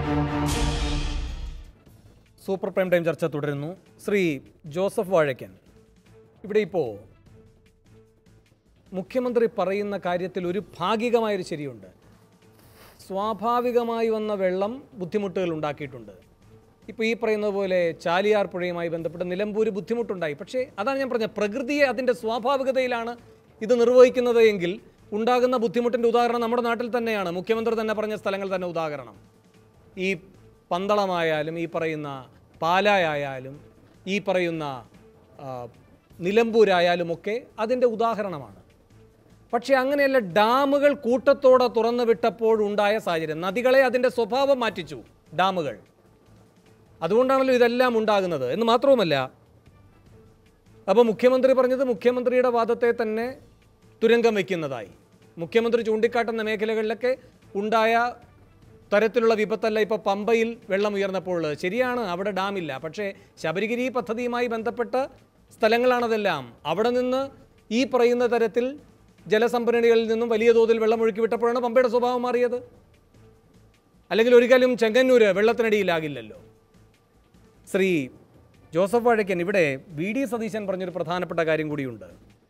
Super prime time ചർച്ച തുടരുന്നു ശ്രീ ജോസഫ് വാഴയ്ക്കൻ ഇവിടെ ഇപ്പോൾ മുഖ്യമന്ത്രി പറയുന്ന കാര്യത്തിൽ ഒരു ഭാഗികമായൊരു ശരിയുണ്ട് സ്വാഭാവികമായി വന്ന വെള്ളം ബുദ്ധിമുട്ടുകൾ ഉണ്ടാക്കിയിട്ടുണ്ട് ഇപ്പോൾ ഈ പറയുന്നത് പോലെ ചാലിയാർ പുഴയുമായി ബന്ധപ്പെട്ട് നിലമ്പൂർ ബുദ്ധിമുട്ടുണ്ടായി പക്ഷേ അതാണ് ഞാൻ പറഞ്ഞത് പ്രകൃതിയെ അതിൻ്റെ സ്വാഭാവികതയിലാണ് ഇത് നിർവഹിക്കുന്നത് എങ്കിൽ ഉണ്ടാകുന്ന ബുദ്ധിമുട്ടിൻ്റെ ഉദാഹരണം നമ്മുടെ നാട്ടിൽ തന്നെയാണ് മുഖ്യമന്ത്രി തന്നെ പറഞ്ഞ സ്ഥലങ്ങൾ തന്നെ ഉദാഹരണം ഈ പന്തളമായാലും ഈ പറയുന്ന പാലായാലും ഈ പറയുന്ന ആ, നിലമ്പൂരായാലും ഒക്കെ അതിൻ്റെ ഉദാഹരണമാണ് പക്ഷേ അങ്ങനെയല്ല ഡാമുകൾ കൂട്ടത്തോടെ തുറന്നു വിട്ടപ്പോഴുണ്ടായ സാഹചര്യം നദികളെ അതിൻ്റെ സ്വഭാവം മാറ്റിച്ചു ഡാമുകൾ അതുകൊണ്ടാണല്ലോ ഇതെല്ലാം ഉണ്ടാകുന്നത് എന്ന് മാത്രവുമല്ല അപ്പോൾ മുഖ്യമന്ത്രി പറഞ്ഞത് മുഖ്യമന്ത്രിയുടെ വാദത്തെ തന്നെ തുരങ്കം വയ്ക്കുന്നതായി മുഖ്യമന്ത്രി ചൂണ്ടിക്കാട്ടുന്ന മേഖലകളിലൊക്കെ ഉണ്ടായ തരത്തിലുള്ള വിപത്തല്ല ഇപ്പോൾ പമ്പയിൽ വെള്ളം ഉയർന്നപ്പോൾ ഉള്ളത്. ശരിയാണ് അവിടെ ഡാമില്ല പക്ഷേ ശബരിഗിരി പദ്ധതിയുമായി ബന്ധപ്പെട്ട സ്ഥലങ്ങളാണതെല്ലാം അവിടെ നിന്ന് ഈ പറയുന്ന തരത്തിൽ ജലസംഭരണികളിൽ നിന്നും വലിയ തോതിൽ വെള്ളം ഒഴുക്കി വിട്ടപ്പോഴാണ് പമ്പയുടെ സ്വഭാവം മാറിയത് അല്ലെങ്കിൽ ഒരിക്കലും ചെങ്ങന്നൂര് വെള്ളത്തിനടിയിലാകില്ലല്ലോ ശ്രീ ജോസഫ് വാഴയ്ക്കൻ ഇവിടെ വി ഡി സതീശൻ പറഞ്ഞൊരു പ്രധാനപ്പെട്ട കാര്യം കൂടിയുണ്ട്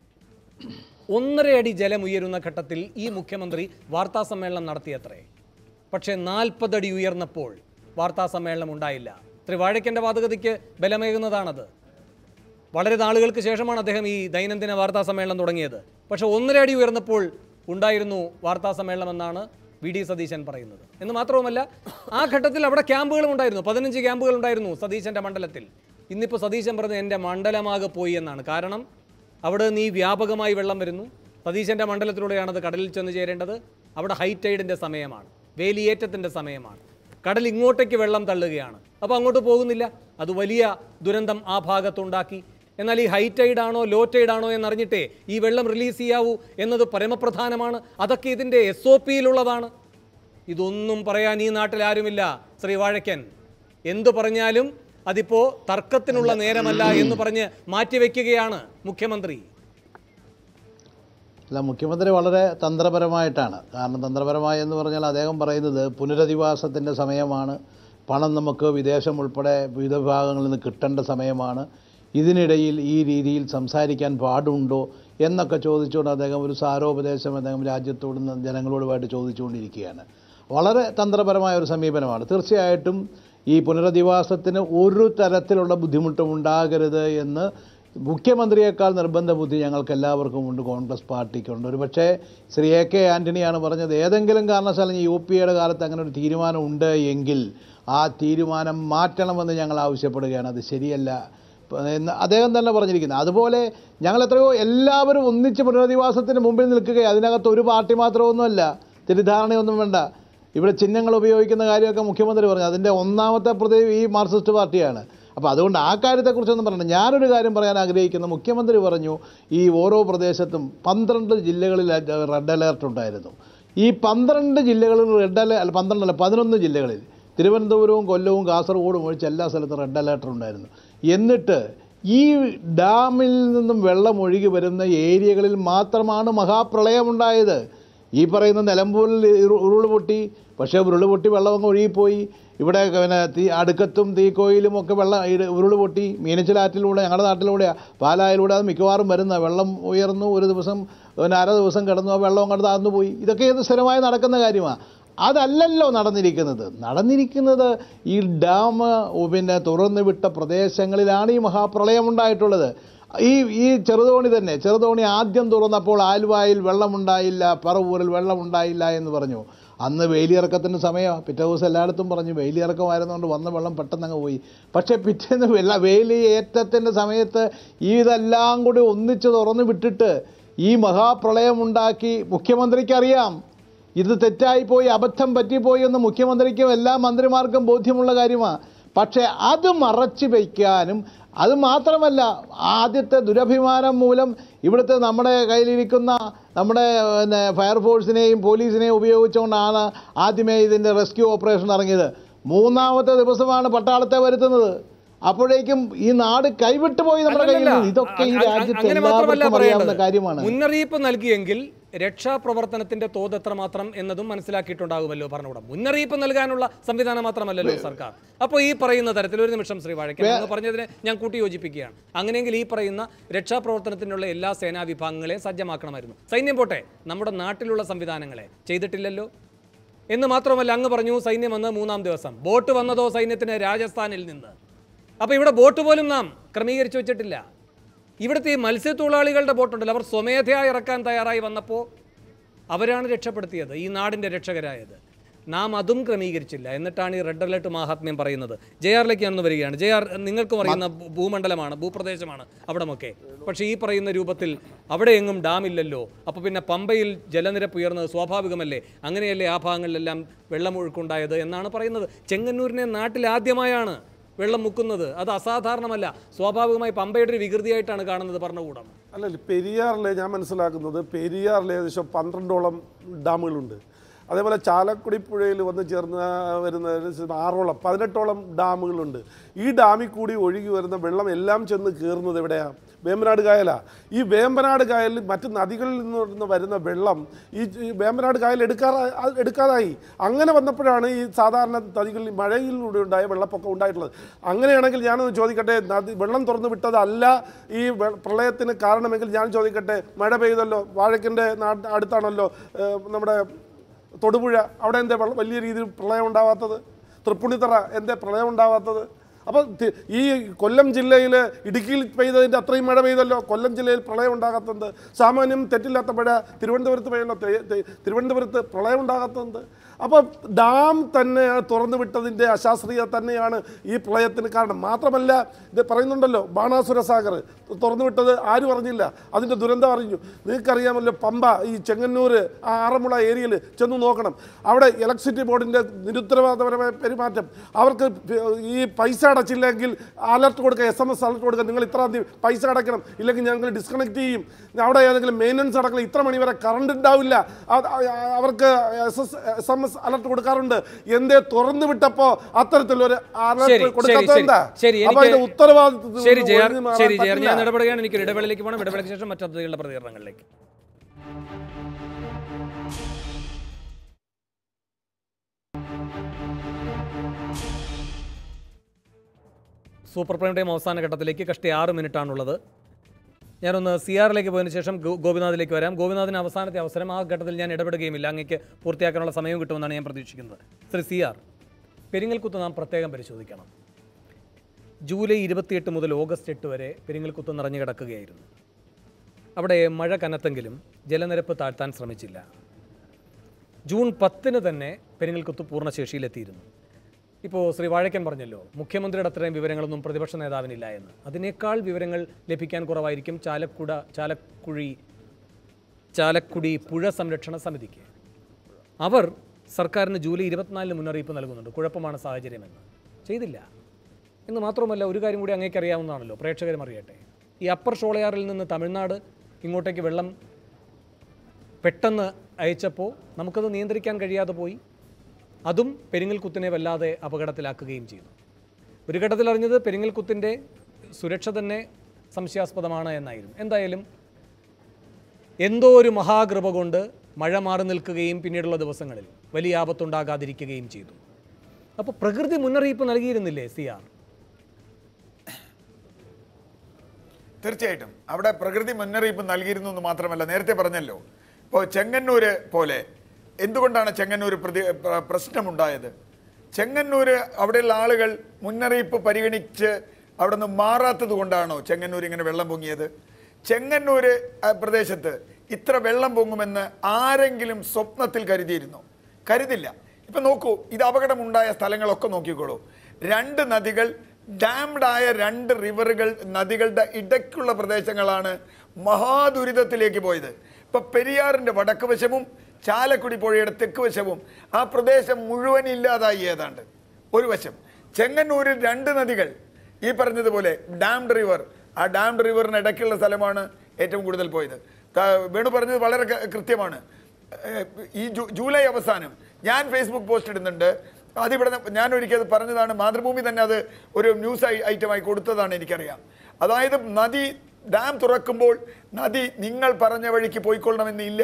ഒന്നര അടി ജലം ഉയരുന്ന ഘട്ടത്തിൽ ഈ മുഖ്യമന്ത്രി വാർത്താ സമ്മേളനം നടത്തിയത്രേ പക്ഷേ നാൽപ്പതടി ഉയർന്നപ്പോൾ വാർത്താ സമ്മേളനം ഉണ്ടായില്ല ശ്രീ വാഴയ്ക്കൻ്റെ വാദഗതിക്ക് ബലമേകുന്നതാണത് വളരെ നാളുകൾക്ക് ശേഷമാണ് അദ്ദേഹം ഈ ദൈനംദിന വാർത്താ സമ്മേളനം തുടങ്ങിയത് പക്ഷേ ഒന്നര അടി ഉയർന്നപ്പോൾ ഉണ്ടായിരുന്നു വാർത്താ സമ്മേളനം എന്നാണ് വി ഡി സതീശൻ പറയുന്നത് എന്ന് മാത്രവുമല്ല ആ ഘട്ടത്തിൽ അവിടെ ക്യാമ്പുകളും ഉണ്ടായിരുന്നു പതിനഞ്ച് ക്യാമ്പുകൾ ഉണ്ടായിരുന്നു സതീശൻ്റെ മണ്ഡലത്തിൽ ഇന്നിപ്പോൾ സതീശൻ പറഞ്ഞത് എൻ്റെ മണ്ഡലമാകെ പോയി എന്നാണ് കാരണം അവിടെ നീ വ്യാപകമായി വെള്ളം വരുന്നു സതീശൻ്റെ മണ്ഡലത്തിലൂടെയാണ് അത് കടലിൽ ചെന്ന് ചേരേണ്ടത് അവിടെ ഹൈ ടൈഡിൻ്റെ സമയമാണ് വേലിയേറ്റത്തിൻ്റെ സമയമാണ് കടൽ ഇങ്ങോട്ടേക്ക് വെള്ളം തള്ളുകയാണ് അപ്പോൾ അങ്ങോട്ട് പോകുന്നില്ല അത് വലിയ ദുരന്തം ആ ഭാഗത്തുണ്ടാക്കി എന്നാൽ ഈ ഹൈ ടൈഡ് ആണോ ലോ ടൈഡ് ആണോ എന്നറിഞ്ഞിട്ടേ ഈ വെള്ളം റിലീസ് ചെയ്യാവൂ എന്നത് പരമപ്രധാനമാണ് അതൊക്കെ ഇതിൻ്റെ എസ് ഒ പിയിലുള്ളതാണ് ഇതൊന്നും പറയാൻ ഈ നാട്ടിൽ ആരുമില്ല ശ്രീ വാഴയ്ക്കൻ എന്തു പറഞ്ഞാലും അതിപ്പോൾ തർക്കത്തിനുള്ള നേരമല്ല എന്ന് പറഞ്ഞ് മാറ്റിവെക്കുകയാണ് മുഖ്യമന്ത്രി അല്ല മുഖ്യമന്ത്രി വളരെ തന്ത്രപരമായിട്ടാണ് കാരണം തന്ത്രപരമായി എന്ന് പറഞ്ഞാൽ അദ്ദേഹം പറയുന്നത് പുനരധിവാസത്തിൻ്റെ സമയമാണ് പണം നമുക്ക് വിദേശം ഉൾപ്പെടെ വിവിധ വിഭാഗങ്ങളിൽ നിന്ന് കിട്ടേണ്ട സമയമാണ് ഇതിനിടയിൽ ഈ രീതിയിൽ സംസാരിക്കാൻ പാടുണ്ടോ എന്നൊക്കെ ചോദിച്ചുകൊണ്ട് അദ്ദേഹം ഒരു സാരോപദേശം അദ്ദേഹം രാജ്യത്തോട് ജനങ്ങളോടുമായിട്ട് ചോദിച്ചുകൊണ്ടിരിക്കുകയാണ് വളരെ തന്ത്രപരമായ ഒരു സമീപനമാണ് തീർച്ചയായിട്ടും ഈ പുനരധിവാസത്തിന് ഒരു തരത്തിലുള്ള ബുദ്ധിമുട്ടും ഉണ്ടാകരുത് എന്ന് മുഖ്യമന്ത്രിയേക്കാൾ നിർബന്ധ ബുദ്ധി ഞങ്ങൾക്ക് എല്ലാവർക്കും ഉണ്ട് കോൺഗ്രസ് പാർട്ടിക്കുണ്ട് ഒരു പക്ഷേ ശ്രീ എ കെ ആൻ്റണിയാണ് പറഞ്ഞത് ഏതെങ്കിലും കാരണവശാലും യു പി എയുടെ കാലത്ത് അങ്ങനെ ഒരു തീരുമാനം ഉണ്ട് എങ്കിൽ ആ തീരുമാനം മാറ്റണമെന്ന് ഞങ്ങൾ ആവശ്യപ്പെടുകയാണ് അത് ശരിയല്ല എന്ന് അദ്ദേഹം തന്നെ പറഞ്ഞിരിക്കുന്നത് അതുപോലെ ഞങ്ങൾ എത്രയോ എല്ലാവരും ഒന്നിച്ച് പുനരധിവാസത്തിന് മുമ്പിൽ നിൽക്കുകയും അതിനകത്ത് ഒരു പാർട്ടി മാത്രമൊന്നുമല്ല തെറ്റിദ്ധാരണയൊന്നും വേണ്ട ഇവിടെ ചിഹ്നങ്ങൾ ഉപയോഗിക്കുന്ന കാര്യമൊക്കെ മുഖ്യമന്ത്രി പറഞ്ഞു അതിൻ്റെ ഒന്നാമത്തെ പ്രതി ഈ മാർക്സിസ്റ്റ് പാർട്ടിയാണ് അപ്പോൾ അതുകൊണ്ട് ആ കാര്യത്തെക്കുറിച്ചൊന്നും പറയണ്ട ഞാനൊരു കാര്യം പറയാൻ ആഗ്രഹിക്കുന്നു മുഖ്യമന്ത്രി പറഞ്ഞു ഈ ഓരോ പ്രദേശത്തും പന്ത്രണ്ട് ജില്ലകളിൽ റെഡ് അലേർട്ട് ഉണ്ടായിരുന്നു ഈ പന്ത്രണ്ട് ജില്ലകളിൽ റെഡ് അലേ അല്ല പന്ത്രണ്ടല്ല പതിനൊന്ന് ജില്ലകളിൽ തിരുവനന്തപുരവും കൊല്ലവും കാസർഗോഡും ഒഴിച്ച് എല്ലാ സ്ഥലത്തും റെഡ് അലേർട്ട് ഉണ്ടായിരുന്നു എന്നിട്ട് ഈ ഡാമിൽ നിന്നും വെള്ളം ഒഴുകി വരുന്ന ഏരിയകളിൽ മാത്രമാണ് മഹാപ്രളയമുണ്ടായത് ഈ പറയുന്ന നിലമ്പൂരിൽ ഉരു- ഉരുൾ പൊട്ടി പക്ഷേ ഉരുൾ പൊട്ടി വെള്ളം അങ്ങ് ഒഴുകിപ്പോയി ഇവിടെ പിന്നെ തീ അടുക്കത്തും തീക്കോയിലും ഒക്കെ വെള്ളം ഇട് ഉരുൾ പൊട്ടി മീനച്ചിലാറ്റിലൂടെ ഞങ്ങളുടെ നാട്ടിലൂടെ പാലായിലൂടെ അത് മിക്കവാറും വരുന്ന വെള്ളം ഉയർന്നു ഒരു ദിവസം പിന്നെ അര ദിവസം കിടന്നു ആ വെള്ളം അങ്ങോട്ട് താഴ്ന്നു പോയി ഇതൊക്കെ ഇത് സ്ഥിരമായി നടക്കുന്ന കാര്യമാണ് അതല്ലല്ലോ നടന്നിരിക്കുന്നത് നടന്നിരിക്കുന്നത് ഈ ഡാം പിന്നെ തുറന്നു വിട്ട പ്രദേശങ്ങളിലാണ് ഈ മഹാപ്രളയം ഉണ്ടായിട്ടുള്ളത് ഈ ഈ ചെറുതോണി തന്നെ ചെറുതോണി ആദ്യം തുറന്നപ്പോൾ ആലുവായിൽ വെള്ളമുണ്ടായില്ല പറവൂരിൽ വെള്ളമുണ്ടായില്ല എന്ന് പറഞ്ഞു അന്ന് വേലിയിറക്കത്തിൻ്റെ സമയം പിറ്റേ ദിവസം എല്ലായിടത്തും പറഞ്ഞു വേലിയിറക്കമായിരുന്നുകൊണ്ട് വന്ന വെള്ളം പെട്ടെന്ന് അങ്ങ് പോയി പക്ഷേ പിറ്റേന്ന് വെള്ള വേലിയേറ്റത്തിൻ്റെ സമയത്ത് ഇതെല്ലാം കൂടി ഒന്നിച്ച് തുറന്നു വിട്ടിട്ട് ഈ മഹാപ്രളയം ഉണ്ടാക്കി മുഖ്യമന്ത്രിക്കറിയാം ഇത് തെറ്റായിപ്പോയി അബദ്ധം പറ്റിപ്പോയി എന്ന് മുഖ്യമന്ത്രിക്കും എല്ലാ മന്ത്രിമാർക്കും ബോധ്യമുള്ള കാര്യമാണ് പക്ഷേ അത് മറച്ചു വയ്ക്കാനും അത് മാത്രമല്ല ആദ്യത്തെ ദുരഭിമാനം മൂലം ഇവിടുത്തെ നമ്മുടെ കയ്യിലിരിക്കുന്ന നമ്മുടെ പിന്നെ ഫയർഫോഴ്സിനെയും പോലീസിനെയും ഉപയോഗിച്ചുകൊണ്ടാണ് ആദ്യമേ ഇതിൻ്റെ റെസ്ക്യൂ ഓപ്പറേഷൻ ഇറങ്ങിയത് മൂന്നാമത്തെ ദിവസമാണ് പട്ടാളത്തെ വരുത്തുന്നത് അപ്പോഴേക്കും ഈ നാട് കൈവിട്ടു പോയി നമ്മുടെ കയ്യിൽ നിന്ന് ഇതൊക്കെ ഈ അ- അ- രാജ്യത്ത് അങ്ങനെ മാത്രമല്ല എല്ലാവർക്കും അറിയാവുന്ന പറയേണ്ടത്. കാര്യമാണ് മുന്നറിയിപ്പ് നൽകിയെങ്കിൽ രക്ഷാപ്രവർത്തനത്തിന്റെ തോത് എത്രമാത്രം എന്നതും മനസ്സിലാക്കിയിട്ടുണ്ടാകുമല്ലോ ഭരണകൂടം മുന്നറിയിപ്പ് നൽകാനുള്ള സംവിധാനം മാത്രമല്ലല്ലോ സർക്കാർ അപ്പോൾ ഈ പറയുന്ന തരത്തിൽ ഒരു നിമിഷം ശ്രീ വാഴക്കൻ അങ്ങ് പറഞ്ഞതിനെ ഞാൻ കൂട്ടി യോജിപ്പിക്കുകയാണ് അങ്ങനെയെങ്കിൽ ഈ പറയുന്ന രക്ഷാപ്രവർത്തനത്തിനുള്ള എല്ലാ സേനാ വിഭാഗങ്ങളെയും സജ്ജമാക്കണമായിരുന്നു സൈന്യം പോട്ടെ നമ്മുടെ നാട്ടിലുള്ള സംവിധാനങ്ങളെ ചെയ്തിട്ടില്ലല്ലോ എന്ന് മാത്രമല്ല അങ്ങ് പറഞ്ഞു സൈന്യം വന്ന് മൂന്നാം ദിവസം ബോട്ട് വന്നതോ സൈന്യത്തിന് രാജസ്ഥാനിൽ നിന്ന് അപ്പോൾ ഇവിടെ ബോട്ട് പോലും നാം ക്രമീകരിച്ചു വെച്ചിട്ടില്ല ഇവിടുത്തെ ഈ മത്സ്യത്തൊഴിലാളികളുടെ ബോട്ടുണ്ടല്ലോ അവർ സ്വമേധയാ ഇറക്കാൻ തയ്യാറായി വന്നപ്പോൾ അവരാണ് രക്ഷപ്പെടുത്തിയത് ഈ നാടിൻ്റെ രക്ഷകരായത് നാം അതും ക്രമീകരിച്ചില്ല എന്നിട്ടാണ് ഈ റെഡ് അലർട്ട് മാഹാത്മ്യം പറയുന്നത് ജെ ആറിലേക്ക് ഞാൻ വരികയാണ് ജെ ആർ നിങ്ങൾക്കും അറിയുന്ന ഭൂ- ഭൂമണ്ഡലമാണ് ഭൂപ്രദേശമാണ് അവിടമൊക്കെ പക്ഷേ ഈ പറയുന്ന രൂപത്തിൽ അവിടെ എങ്ങും ഡാം ഇല്ലല്ലോ അപ്പോൾ പിന്നെ പമ്പയിൽ ജലനിരപ്പ് ഉയർന്നത് സ്വാഭാവികമല്ലേ അങ്ങനെയല്ലേ ആ ഭാഗങ്ങളിലെല്ലാം വെള്ളമൊഴുക്കുണ്ടായത് എന്നാണ് പറയുന്നത് ചെങ്ങന്നൂരിനെ നാട്ടിൽ ആദ്യമായാണ് വെള്ളം മുക്കുന്നത് അത് അസാധാരണമല്ല സ്വാഭാവികമായി പമ്പയുടെ ഒരു വികൃതിയായിട്ടാണ് കാണുന്നത് ഭരണകൂടം അല്ലല്ല പെരിയാറിലെ ഞാൻ മനസ്സിലാക്കുന്നത് പെരിയാറിൽ ഏകദേശം പന്ത്രണ്ടോളം ഡാമുകളുണ്ട് അതേപോലെ ചാലക്കുടി പുഴയിൽ വന്ന് ചേർന്ന് വരുന്ന ഏകദേശം ആറോളം പതിനെട്ടോളം ഡാമുകളുണ്ട് ഈ ഡാമിൽ കൂടി ഒഴുകി വരുന്ന വെള്ളം എല്ലാം ചെന്ന് കയറുന്നത് എവിടെയാണ് വേമ്പനാട് കായലാ ഈ വേമ്പനാട് കായലിൽ മറ്റ് നദികളിൽ നിന്ന് വരുന്ന വെള്ളം ഈ ഈ വേമ്പനാട് കായൽ എടുക്കാറാ അത് എടുക്കാതായി അങ്ങനെ വന്നപ്പോഴാണ് ഈ സാധാരണ നദികളിൽ മഴയിലൂടെ ഉണ്ടായ വെള്ളപ്പൊക്കം ഉണ്ടായിട്ടുള്ളത് അങ്ങനെയാണെങ്കിൽ ഞാനൊന്ന് ചോദിക്കട്ടെ നദി വെള്ളം തുറന്നു വിട്ടതല്ല ഈ വെ- പ്രളയത്തിന് കാരണമെങ്കിൽ ഞാൻ ചോദിക്കട്ടെ മഴ പെയ്തല്ലോ വാഴക്കിൻ്റെ നാട് അടുത്താണല്ലോ ഏഹ്, നമ്മുടെ തൊടുപുഴ അവിടെ എന്താ വെള്ളം വലിയ രീതിയിൽ പ്രളയം ഉണ്ടാവാത്തത് തൃപ്പുണിത്തറ എന്താ പ്രളയം ഉണ്ടാവാത്തത് അപ്പോൾ തി- ഈ കൊല്ലം ജില്ലയിൽ ഇടുക്കിയിൽ പെയ്തതിൻ്റെ അത്രയും മഴ പെയ്തല്ലോ കൊല്ലം ജില്ലയിൽ പ്രളയം ഉണ്ടാകാത്തത് സാമാന്യം തെറ്റില്ലാത്ത മഴ തിരുവനന്തപുരത്ത് പെയ്യല്ലോ തെ- തെ- തിരുവനന്തപുരത്ത് പ്രളയം ഉണ്ടാകാത്തത് അപ്പോൾ ഡാം തന്നെ തുറന്നു വിട്ടതിൻ്റെ അശാസ്ത്രീയത തന്നെയാണ് ഈ പ്രളയത്തിന് കാരണം മാത്രമല്ല ഇത് പറയുന്നുണ്ടല്ലോ ബാണാസുര സാഗർ തുറന്നു വിട്ടത് ആരും അറിഞ്ഞില്ല അതിൻ്റെ ദുരന്തം അറിഞ്ഞു നിങ്ങൾക്കറിയാമല്ലോ പമ്പ ഈ ചെങ്ങന്നൂർ ആ ആറന്മുള ഏരിയയിൽ ചെന്ന് നോക്കണം അവിടെ ഇലക്ട്രിസിറ്റി ബോർഡിൻ്റെ നിരുത്തരവാദപരമായ പെരുമാറ്റം അവർക്ക് ഈ പൈസ അടച്ചില്ലെങ്കിൽ അലർട്ട് കൊടുക്കുക എസ് എം എസ് അലർട്ട് കൊടുക്കുക നിങ്ങൾ ഇത്ര തീയതി പൈസ അടയ്ക്കണം ഇല്ലെങ്കിൽ ഞങ്ങൾ ഡിസ്കണക്ട് ചെയ്യും അവിടെ ഏതെങ്കിലും മെയിൻ്റനൻസ് അടക്കണം ഇത്ര മണി വരെ കറണ്ട് ഉണ്ടാവില്ല അത് അവർക്ക് S S S M S alert കൊടുക്കാറുണ്ട് എന്തേ തുറന്നു വിട്ടപ്പോൾ അത്തരത്തിലൊരു ശരി അലർട്ട് ശരി കൊടുക്കാത്തത് ശരി എന്താ ശരി അപ്പൊ അതിന്റെ എനിക്ക് ഉത്തരവാദിത്വത്തിൽ ശരി നിന്ന് ജയർ ഒഴിഞ്ഞു മാറാൻ ശരി ജയർ ഞാൻ പറ്റില്ല. ഇടപെടുകയാണ് എനിക്ക് ഇടവേളയിലേക്ക് പോകണം ഇടവേളയ്ക്ക് ശേഷം മറ്റു അതിഥികളുടെ പ്രതികരണങ്ങളിലേക്ക് സൂപ്പർ പ്രൈം ടൈം അവസാന ഘട്ടത്തിലേക്ക് കഷ്ടി ആറ് മിനിറ്റാണുള്ളത് ഞാനൊന്ന് സി ആറിലേക്ക് പോയതിനു ശേഷം ഗോ- ഗോപിനാഥിലേക്ക് വരാം ഗോപിനാഥിന് അവസാനത്തെ അവസരം ആ ഘട്ടത്തിൽ ഞാൻ ഇടപെടുകയുമില്ല അങ്ങേക്ക് പൂർത്തിയാക്കാനുള്ള സമയം കിട്ടുമെന്നാണ് ഞാൻ പ്രതീക്ഷിക്കുന്നത് ശ്രീ സി ആർ പെരിങ്ങൽക്കുത്ത് നാം പ്രത്യേകം പരിശോധിക്കണം ജൂലൈ ഇരുപത്തിയെട്ട് മുതൽ ഓഗസ്റ്റ് എട്ട് വരെ പെരിങ്ങൽക്കുത്ത് നിറഞ്ഞു കിടക്കുകയായിരുന്നു അവിടെ മഴ കനത്തെങ്കിലും ജലനിരപ്പ് താഴ്ത്താൻ ശ്രമിച്ചില്ല ജൂൺ പത്തിന് തന്നെ പെരിങ്ങൽക്കുത്ത് പൂർണ്ണശേഷിയിലെത്തിയിരുന്നു ഇപ്പോൾ ശ്രീ വാഴക്കൻ പറഞ്ഞല്ലോ മുഖ്യമന്ത്രിയുടെ അത്രയും വിവരങ്ങളൊന്നും പ്രതിപക്ഷ നേതാവിനില്ല എന്ന് അതിനേക്കാൾ വിവരങ്ങൾ ലഭിക്കാൻ കുറവായിരിക്കും ചാലക്കുട ചാലക്കുഴി ചാലക്കുടി പുഴ സംരക്ഷണ സമിതിക്ക് അവർ സർക്കാരിന് ജൂലൈ ഇരുപത്തിനാലിന് മുന്നറിയിപ്പ് നൽകുന്നുണ്ട് കുഴപ്പമാണ് സാഹചര്യമെന്ന് ചെയ്തില്ല എന്ന് മാത്രമല്ല ഒരു കാര്യം കൂടി അങ്ങേക്ക് അറിയാവുന്നതാണല്ലോ പ്രേക്ഷകരും അറിയട്ടെ ഈ അപ്പർ ഷോളയാറിൽ നിന്ന് തമിഴ്നാട് ഇങ്ങോട്ടേക്ക് വെള്ളം പെട്ടെന്ന് അയച്ചപ്പോൾ നമുക്കത് നിയന്ത്രിക്കാൻ കഴിയാതെ പോയി അതും പെരിങ്ങൽക്കുത്തിനെ വല്ലാതെ അപകടത്തിലാക്കുകയും ചെയ്തു ഒരു ഘട്ടത്തിൽ അറിഞ്ഞത് പെരിങ്ങൽക്കുത്തിൻ്റെ സുരക്ഷ തന്നെ സംശയാസ്പദമാണ് എന്നായിരുന്നു എന്തായാലും എന്തോ ഒരു മഹാകൃപ കൊണ്ട് മഴ മാറി നിൽക്കുകയും പിന്നീടുള്ള ദിവസങ്ങളിൽ വലിയ ആപത്തുണ്ടാകാതിരിക്കുകയും ചെയ്തു അപ്പോൾ പ്രകൃതി മുന്നറിയിപ്പ് നൽകിയിരുന്നില്ലേ സി ആർ തീർച്ചയായിട്ടും അവിടെ പ്രകൃതി മുന്നറിയിപ്പ് നൽകിയിരുന്നു എന്ന് മാത്രമല്ല നേരത്തെ പറഞ്ഞല്ലോ ഇപ്പോൾ ചെങ്ങന്നൂര് പോലെ എന്തുകൊണ്ടാണ് ചെങ്ങന്നൂർ പ്രതി പ്ര- പ്രശ്നമുണ്ടായത് ചെങ്ങന്നൂര് അവിടെയുള്ള ആളുകൾ മുന്നറിയിപ്പ് പരിഗണിച്ച് അവിടെ നിന്ന് മാറാത്തത് കൊണ്ടാണോ ചെങ്ങന്നൂർ ഇങ്ങനെ വെള്ളം പൊങ്ങിയത് ചെങ്ങന്നൂര് ആ പ്രദേശത്ത് ഇത്ര വെള്ളം പൊങ്ങുമെന്ന് ആരെങ്കിലും സ്വപ്നത്തിൽ കരുതിയിരുന്നോ കരുതില്ല ഇപ്പൊ നോക്കൂ ഇത് അപകടമുണ്ടായ സ്ഥലങ്ങളൊക്കെ നോക്കിക്കോളൂ രണ്ട് നദികൾ ഡാംഡ് ആയ രണ്ട് റിവറുകൾ നദികളുടെ ഇടയ്ക്കുള്ള പ്രദേശങ്ങളാണ് മഹാദുരിതത്തിലേക്ക് പോയത് ഇപ്പൊ പെരിയാറിന്റെ വടക്ക് വശവും ചാലക്കുടി പുഴയുടെ തെക്ക് വശവും ആ പ്രദേശം മുഴുവൻ ഇല്ലാതായി ഏതാണ്ട് ഒരു വശം ചെങ്ങന്നൂരിൽ രണ്ട് നദികൾ ഈ പറഞ്ഞതുപോലെ ഡാംഡ് റിവർ ആ ഡാംഡ് റിവറിന് ഇടയ്ക്കുള്ള സ്ഥലമാണ് ഏറ്റവും കൂടുതൽ പോയത് ത- വേണു പറഞ്ഞത് വളരെ ക- കൃത്യമാണ് ഏഹ് ഈ ജൂ- ജൂലൈ അവസാനം ഞാൻ ഫേസ്ബുക്ക് പോസ്റ്റ് ഇടുന്നുണ്ട് അതിവിടെ ന- ഞാൻ ഒരിക്കൽ അത് പറഞ്ഞതാണ് മാതൃഭൂമി തന്നെ അത് ഒരു ന്യൂസ് ഐ- ഐറ്റമായി കൊടുത്തതാണ് എനിക്കറിയാം അതായത് നദി ഡാം തുറക്കുമ്പോൾ നദി നിങ്ങൾ പറഞ്ഞ വഴിക്ക് പോയിക്കൊള്ളണമെന്നില്ല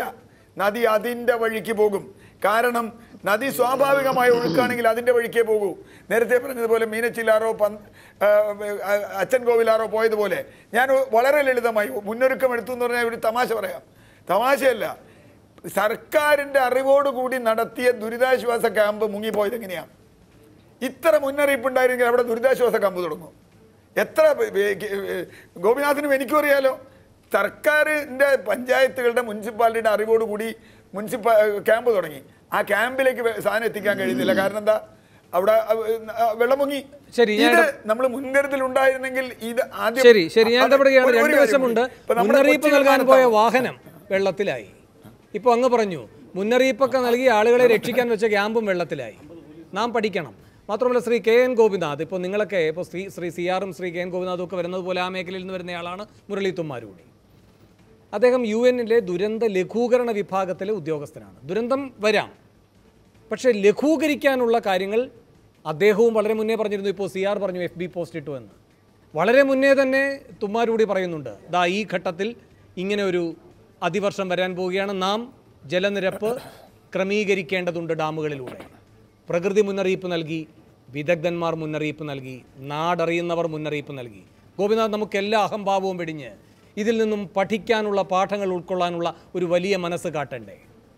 നദി അതിൻ്റെ വഴിക്ക് പോകും കാരണം നദി സ്വാഭാവികമായ ഒഴുക്കാണെങ്കിൽ അതിൻ്റെ വഴിക്കേ പോകൂ നേരത്തെ പറഞ്ഞതുപോലെ മീനച്ചിലാറോ പന്ത് ആ, ആ, അച്ഛൻ കോവിലാറോ പോയതുപോലെ ഞാൻ വളരെ ലളിതമായി മുന്നൊരുക്കം എടുത്തു എന്ന് പറഞ്ഞാൽ ഒരു തമാശ പറയാം തമാശയല്ല സർക്കാരിൻ്റെ അറിവോടുകൂടി നടത്തിയ ദുരിതാശ്വാസ ക്യാമ്പ് മുങ്ങിപ്പോയത് എങ്ങനെയാണ് ഇത്ര മുന്നറിയിപ്പ് ഉണ്ടായിരുന്നെങ്കിൽ അവിടെ ദുരിതാശ്വാസ ക്യാമ്പ് തുടങ്ങും എത്ര പ- ഏ- ഏ- ഗോപിനാഥിനും എനിക്കും അറിയാലോ സർക്കാരിൻ്റെ പഞ്ചായത്തുകളുടെ മുനിസിപ്പാലിറ്റിയുടെ അറിവോടുകൂടി മുനിസിപ്പ ക്യാമ്പ് തുടങ്ങി ആ ക്യാമ്പിലേക്ക് വെ- സാധനം എത്തിക്കാൻ കഴിയുന്നില്ല കാരണം എന്താ അവിടെ അഹ് ആ വെള്ളം മുങ്ങി ശരി, ഞാൻ ഇത് നമ്മൾ മുൻകരുതൽ ഉണ്ടായിരുന്നെങ്കിൽ ഇത് ആദ്യം ശരി ശരി ഞാൻ അത് ഇടപെടുകയാണ് ഒരു- ഒരു രണ്ട് കാര്യം വശമുണ്ട് കൂടി. ഇപ്പൊ നമ്മുടെ മുന്നറിയിപ്പ് കൊച്ചി നൽകാൻ പോയ വിമാനത്താവളം- വാഹനം വെള്ളത്തിലായി ഇപ്പോൾ അങ്ങ് പറഞ്ഞു മുന്നറിയിപ്പൊക്കെ നൽകി ആളുകളെ രക്ഷിക്കാൻ വെച്ച ക്യാമ്പും വെള്ളത്തിലായി നാം പഠിക്കണം മാത്രമല്ല ശ്രീ കെ എൻ ഗോപിനാഥ് ഇപ്പോൾ നിങ്ങളൊക്കെ ഇപ്പോൾ ശ്രീ ശ്രീ സി ആറും ശ്രീ കെ എൻ ഗോപിനാഥും ഒക്കെ വരുന്നത് പോലെ ആ മേഖലയിൽ നിന്ന് വരുന്നയാളാണ് മുരളി തുമ്മാരൂടി അദ്ദേഹം യു എന്നിലെ ദുരന്ത ലഘൂകരണ വിഭാഗത്തിലെ ഉദ്യോഗസ്ഥനാണ് ദുരന്തം വരാം പക്ഷേ ലഘൂകരിക്കാനുള്ള കാര്യങ്ങൾ അദ്ദേഹവും വളരെ മുന്നേ പറഞ്ഞിരുന്നു ഇപ്പോൾ സി ആർ പറഞ്ഞു എഫ് ബി പോസ്റ്റ് ഇട്ടു എന്ന് വളരെ മുന്നേ തന്നെ തുമ്മാരൂടി പറയുന്നുണ്ട് ദാ ഈ ഘട്ടത്തിൽ ഇങ്ങനെ ഒരു അതിവർഷം വരാൻ പോവുകയാണ് നാം ജലനിരപ്പ് ക്രമീകരിക്കേണ്ടതുണ്ട് ഡാമുകളിലൂടെ പ്രകൃതി മുന്നറിയിപ്പ് നൽകി വിദഗ്ധന്മാർ മുന്നറിയിപ്പ് നൽകി നാടറിയുന്നവർ മുന്നറിയിപ്പ് നൽകി ഗോപിനാഥ് നമുക്ക് എല്ലാ അഹംഭാവവും വെടിഞ്ഞ് ഇതിൽ നിന്നും പഠിക്കാനുള്ള പാഠങ്ങൾ ഉൾക്കൊള്ളാനുള്ള ഒരു വലിയ മനസ്സ് കാട്ടണ്ടേ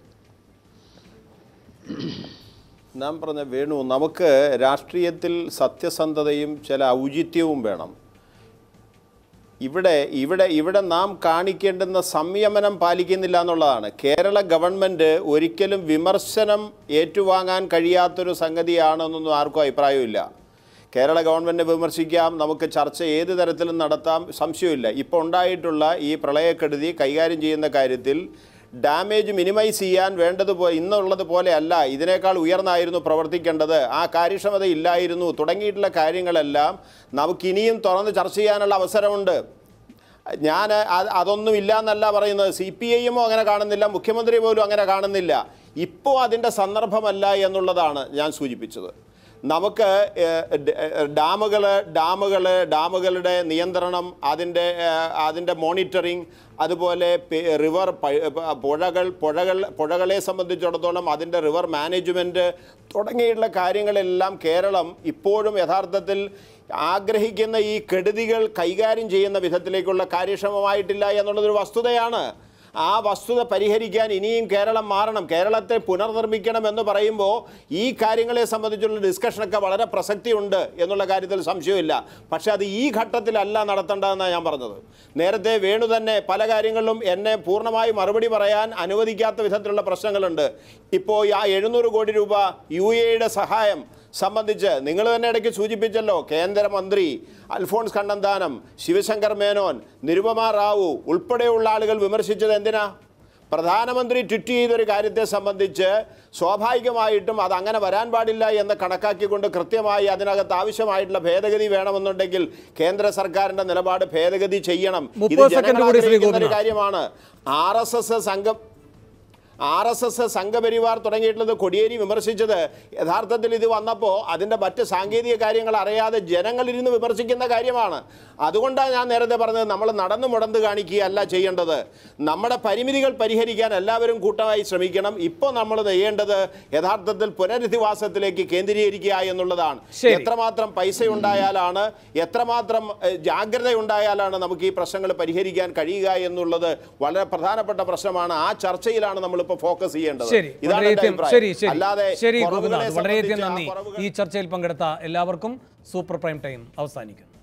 നാം പറഞ്ഞ വേണു നമുക്ക് രാഷ്ട്രീയത്തിൽ സത്യസന്ധതയും ചില ഔചിത്യവും വേണം ഇവിടെ ഇവിടെ ഇവിടെ നാം കാണിക്കേണ്ടുന്ന സംയമനം പാലിക്കുന്നില്ല എന്നുള്ളതാണ് കേരള ഗവൺമെൻറ് ഒരിക്കലും വിമർശനം ഏറ്റുവാങ്ങാൻ കഴിയാത്തൊരു സംഗതിയാണെന്നൊന്നും ആർക്കും അഭിപ്രായമില്ല കേരള ഗവൺമെൻറ് വിമർശിക്കാം നമുക്ക് ചർച്ച ഏത് തരത്തിലും നടത്താം സംശയമില്ല ഇപ്പോൾ ഉണ്ടായിട്ടുള്ള ഈ പ്രളയക്കെടുതി കൈകാര്യം ചെയ്യുന്ന കാര്യത്തിൽ ഡാമേജ് മിനിമൈസ് ചെയ്യാൻ വേണ്ടതുപോലെ ഇന്നുള്ളത് പോലെയല്ല ഇതിനേക്കാൾ ഉയർന്നായിരുന്നു പ്രവർത്തിക്കേണ്ടത് ആ കാര്യക്ഷമത ഇല്ലായിരുന്നു തുടങ്ങിയിട്ടുള്ള കാര്യങ്ങളെല്ലാം നമുക്കിനിയും തുറന്ന് ചർച്ച ചെയ്യാനുള്ള അവസരമുണ്ട് ഞാൻ അത് അതൊന്നും ഇല്ല എന്നല്ല പറയുന്നത് സി പി ഐ എമ്മോ അങ്ങനെ കാണുന്നില്ല മുഖ്യമന്ത്രി പോലും അങ്ങനെ കാണുന്നില്ല ഇപ്പോൾ അതിൻ്റെ സന്ദർഭമല്ല എന്നുള്ളതാണ് ഞാൻ സൂചിപ്പിച്ചത് നമുക്ക് ഡാമുകൾ ഡാമുകൾ ഡാമുകളുടെ നിയന്ത്രണം അതിൻ്റെ ഏഹ്, അതിൻ്റെ മോണിറ്ററിങ് അതുപോലെ പെ- റിവർ പ- പ- പുഴകൾ പുഴകൾ പുഴകളെ സംബന്ധിച്ചിടത്തോളം അതിൻ്റെ റിവർ മാനേജ്മെൻറ്റ് തുടങ്ങിയിട്ടുള്ള കാര്യങ്ങളെല്ലാം കേരളം ഇപ്പോഴും യഥാർത്ഥത്തിൽ ആഗ്രഹിക്കുന്ന ഈ കെടുതികൾ കൈകാര്യം ചെയ്യുന്ന വിധത്തിലേക്കുള്ള കാര്യക്ഷമമായിട്ടില്ല എന്നുള്ളതൊരു വസ്തുതയാണ് ആ വസ്തുത പരിഹരിക്കാൻ ഇനിയും കേരളം മാറണം കേരളത്തെ പുനർനിർമ്മിക്കണം എന്ന് പറയുമ്പോൾ ഈ കാര്യങ്ങളെ സംബന്ധിച്ചുള്ള ഡിസ്കഷനൊക്കെ വളരെ പ്രസക്തിയുണ്ട് എന്നുള്ള കാര്യത്തിൽ സംശയമില്ല പക്ഷേ അത് ഈ ഘട്ടത്തിലല്ല നടത്തേണ്ടതെന്നാണ് ഞാൻ പറഞ്ഞത് നേരത്തെ വേണു തന്നെ പല കാര്യങ്ങളിലും എന്നെ പൂർണ്ണമായി മറുപടി പറയാൻ അനുവദിക്കാത്ത വിധത്തിലുള്ള പ്രശ്നങ്ങളുണ്ട് ഇപ്പോൾ ആ എഴുന്നൂറ് കോടി രൂപ യു എയുടെ സഹായം സംബന്ധിച്ച് നിങ്ങൾ തന്നെ ഇടയ്ക്ക് സൂചിപ്പിച്ചല്ലോ കേന്ദ്രമന്ത്രി അൽഫോൺസ് കണ്ണന്താനം ശിവശങ്കർ മേനോൻ നിരുപമ റാവു ഉൾപ്പെടെയുള്ള ആളുകൾ വിമർശിച്ചത് എന്തിനാ പ്രധാനമന്ത്രി ട്വിറ്റ് ചെയ്തൊരു കാര്യത്തെ സംബന്ധിച്ച് സ്വാഭാവികമായിട്ടും അത് അങ്ങനെ വരാൻ പാടില്ല എന്ന് കണക്കാക്കിക്കൊണ്ട് കൃത്യമായി അതിനകത്ത് ആവശ്യമായിട്ടുള്ള ഭേദഗതി വേണമെന്നുണ്ടെങ്കിൽ കേന്ദ്ര സർക്കാരിന്റെ നിലപാട് ഭേദഗതി ചെയ്യണം ഇത് മുപ്പത് സെക്കൻഡ് ജനങ്ങൾ കൂടി ശ്രീ ആഗ്രഹിക്കുന്ന ഒരു ഗോപിനാഥ്. കാര്യമാണ് ആർ എസ് എസ് സംഘം ആർ എസ് എസ് സംഘപരിവാർ തുടങ്ങിയിട്ടുള്ളത് കൊടിയേരി വിമർശിച്ചത് യഥാർത്ഥത്തിൽ ഇത് വന്നപ്പോൾ അതിൻ്റെ മറ്റ് സാങ്കേതിക കാര്യങ്ങൾ അറിയാതെ ജനങ്ങളിരുന്ന് വിമർശിക്കുന്ന കാര്യമാണ് അതുകൊണ്ടാണ് ഞാൻ നേരത്തെ പറഞ്ഞത് നമ്മൾ നടന്നു മുടന്ന് കാണിക്കുകയല്ല ചെയ്യേണ്ടത് നമ്മുടെ പരിമിതികൾ പരിഹരിക്കാൻ എല്ലാവരും കൂട്ടമായി ശ്രമിക്കണം ഇപ്പോൾ നമ്മൾ ചെയ്യേണ്ടത് യഥാർത്ഥത്തിൽ പുനരധിവാസത്തിലേക്ക് കേന്ദ്രീകരിക്കുക എന്നുള്ളതാണ് ശരി. എത്രമാത്രം പൈസ ഉണ്ടായാലാണ് എത്രമാത്രം ഏഹ്, ജാഗ്രത ഉണ്ടായാലാണ് നമുക്ക് ഈ പ്രശ്നങ്ങൾ പരിഹരിക്കാൻ കഴിയുക എന്നുള്ളത് വളരെ പ്രധാനപ്പെട്ട പ്രശ്നമാണ് ആ ചർച്ചയിലാണ് നമ്മളിപ്പോൾ ഫോക്കസ് ചെയ്യേണ്ടത് ശരി ഇതാണ് എൻ്റെ വളരെയധികം അഭിപ്രായം. ശരി ശരി അല്ലാതെ ശരി കുറവുകളെ ഗോപിനാഥ് വളരെയധികം സംബന്ധിച്ച് ആ നന്ദി കുറവുകൾ- ഈ ചർച്ചയിൽ പങ്കെടുത്ത എല്ലാവർക്കും സൂപ്പർ പ്രൈം ടൈം അവസാനിക്കുന്നു